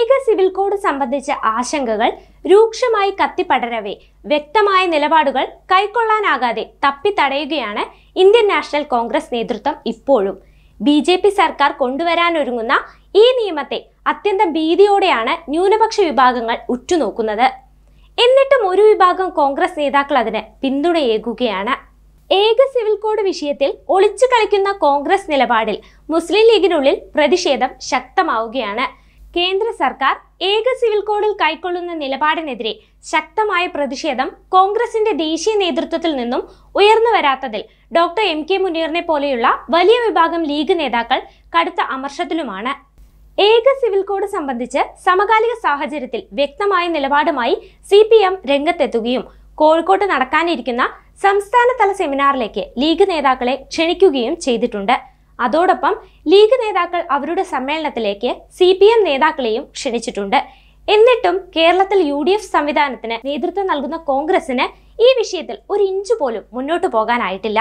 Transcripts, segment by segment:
ഏക civil code സംബന്ധിച്ച ആശങ്കകൾ രൂക്ഷമായി കത്തിപ്പടരവെ വ്യക്തമായ നിലപാടുകൾ കൈക്കൊള്ളാനാകാതെ തപ്പിത്തടയുകയാണ് ഇന്ത്യൻ നാഷണൽ കോൺഗ്രസ് നേതൃത്വം ഇപ്പോഴും ബി ജെ പി സർക്കാർ കൊണ്ടുവരാനൊരുങ്ങുന്ന ഈ നിയമത്തെ അത്യന്തം ഭീതിയോടെയാണ് ന്യൂനപക്ഷ വിഭാഗങ്ങൾ ഉറ്റുനോക്കുന്നത് എന്നിട്ടും ഒരു വിഭാഗം കോൺഗ്രസ് നേതാക്കൾ അതിന് പിന്തുണയേകുകയാണ് ഏക സിവിൽ കോഡ് വിഷയത്തിൽ ഒളിച്ചു കളിക്കുന്ന കോൺഗ്രസ് നിലപാടിൽ മുസ്ലിം ലീഗിനുള്ളിൽ പ്രതിഷേധം ശക്തമാവുകയാണ് കേന്ദ്ര സർക്കാർ ഏക സിവിൽ കോഡിൽ കൈക്കൊള്ളുന്ന നിലപാടിനെതിരെ ശക്തമായ പ്രതിഷേധം കോൺഗ്രസിന്റെ ദേശീയ നേതൃത്വത്തിൽ നിന്നും ഉയർന്നു വരാത്തതിൽ ഡോക്ടർ എം കെ മുനീറിനെ പോലെയുള്ള വലിയ വിഭാഗം ലീഗ് നേതാക്കൾ കടുത്ത അമർഷത്തിലുമാണ് ഏക സിവിൽ കോഡ് സംബന്ധിച്ച് സമകാലിക സാഹചര്യത്തിൽ വ്യക്തമായ നിലപാടുമായി സി പി എം രംഗത്തെത്തുകയും കോഴിക്കോട്ട് നടക്കാനിരിക്കുന്ന സംസ്ഥാനതല സെമിനാറിലേക്ക് ലീഗ് നേതാക്കളെ ക്ഷണിക്കുകയും ചെയ്തിട്ടുണ്ട് അതോടൊപ്പം ലീഗ് നേതാക്കൾ അവരുടെ സമ്മേളനത്തിലേക്ക് സി പി എം നേതാക്കളെയും ക്ഷണിച്ചിട്ടുണ്ട് എന്നിട്ടും കേരളത്തിൽ യു ഡി എഫ് സംവിധാനത്തിന് നേതൃത്വം നൽകുന്ന കോൺഗ്രസിന് ഈ വിഷയത്തിൽ ഒരു ഇഞ്ച് പോലും മുന്നോട്ട് പോകാനായിട്ടില്ല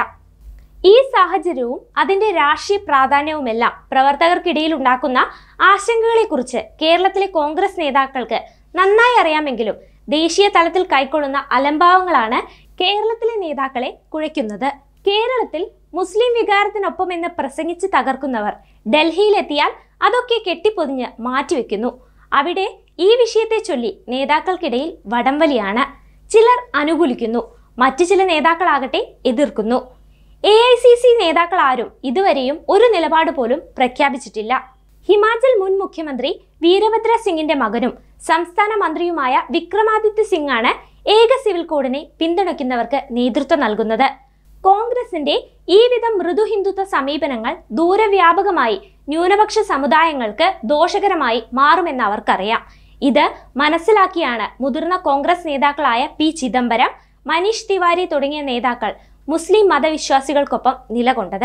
ഈ സാഹചര്യവും അതിന്റെ രാഷ്ട്രീയ പ്രാധാന്യവുമെല്ലാം പ്രവർത്തകർക്കിടയിൽ ഉണ്ടാക്കുന്ന ആശങ്കകളെക്കുറിച്ച് കേരളത്തിലെ കോൺഗ്രസ് നേതാക്കൾക്ക് നന്നായി അറിയാമെങ്കിലും ദേശീയ തലത്തിൽ കൈക്കൊള്ളുന്ന അലംഭാവങ്ങളാണ് കേരളത്തിലെ നേതാക്കളെ കുഴയ്ക്കുന്നത് കേരളത്തിൽ മുസ്ലിം വികാരത്തിനൊപ്പം എന്ന് പ്രസംഗിച്ച് തകർക്കുന്നവർ ഡൽഹിയിലെത്തിയാൽ അതൊക്കെ കെട്ടിപ്പൊതിഞ്ഞ് മാറ്റിവെക്കുന്നു അവിടെ ഈ വിഷയത്തെ ചൊല്ലി നേതാക്കൾക്കിടയിൽ വടംവലിയാണ് ചിലർ അനുകൂലിക്കുന്നു മറ്റു ചില നേതാക്കളാകട്ടെ എതിർക്കുന്നു എ ഐ സി സി നേതാക്കൾ ആരും ഇതുവരെയും ഒരു നിലപാട് പോലും പ്രഖ്യാപിച്ചിട്ടില്ല ഹിമാചൽ മുൻ മുഖ്യമന്ത്രി വീരഭദ്ര സിംഗിന്റെ മകനും സംസ്ഥാന മന്ത്രിയുമായ വിക്രമാദിത്യ സിംഗ് ആണ് ഏക സിവിൽ കോഡിനെ പിന്തുണയ്ക്കുന്നവർക്ക് നേതൃത്വം നൽകുന്നത് കോൺഗ്രസിന്റെ ഈ വിധം മൃദു ഹിന്ദുത്വ സമീപനങ്ങൾ ദൂരവ്യാപകമായി ന്യൂനപക്ഷ സമുദായങ്ങൾക്ക് ദോഷകരമായി മാറുമെന്ന് അവർക്കറിയാം ഇത് മനസ്സിലാക്കിയാണ് മുതിർന്ന കോൺഗ്രസ് നേതാക്കളായ പി ചിദംബരം മനീഷ് തിവാരി തുടങ്ങിയ നേതാക്കൾ മുസ്ലിം മതവിശ്വാസികൾക്കൊപ്പം നിലകൊണ്ടത്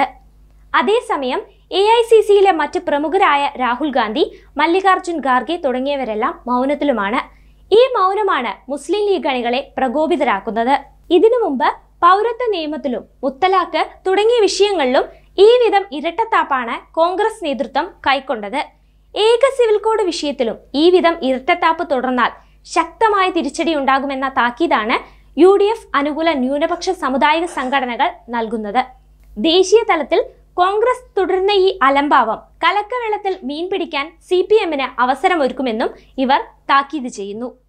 അതേസമയം എ ഐ സി സിയിലെ മറ്റ് പ്രമുഖരായ രാഹുൽ ഗാന്ധി മല്ലികാർജുൻ ഖാർഗെ തുടങ്ങിയവരെല്ലാം മൗനത്തിലുമാണ് ഈ മൗനമാണ് മുസ്ലിം ലീഗ് അണികളെ പ്രകോപിതരാക്കുന്നത് ഇതിനു മുമ്പ് പൗരത്വ നിയമത്തിലും മുത്തലാഖ് തുടങ്ങിയ വിഷയങ്ങളിലും ഈ വിധം ഇരട്ടത്താപ്പാണ് കോൺഗ്രസ് നേതൃത്വം കൈക്കൊണ്ടത് ഏക സിവിൽ കോഡ് വിഷയത്തിലും ഈ വിധം ഇരട്ടത്താപ്പ് തുടർന്നാൽ ശക്തമായ തിരിച്ചടി ഉണ്ടാകുമെന്ന താക്കീതാണ് യു ഡി എഫ് അനുകൂല ന്യൂനപക്ഷ സാമുദായിക സംഘടനകൾ നൽകുന്നത് ദേശീയ തലത്തിൽ കോൺഗ്രസ് തുടരുന്ന ഈ അലംഭാവം കലക്കവെള്ളത്തിൽ മീൻ പിടിക്കാൻ സി പി എമ്മിന് അവസരമൊരുക്കുമെന്നും ഇവർ താക്കീത് ചെയ്യുന്നു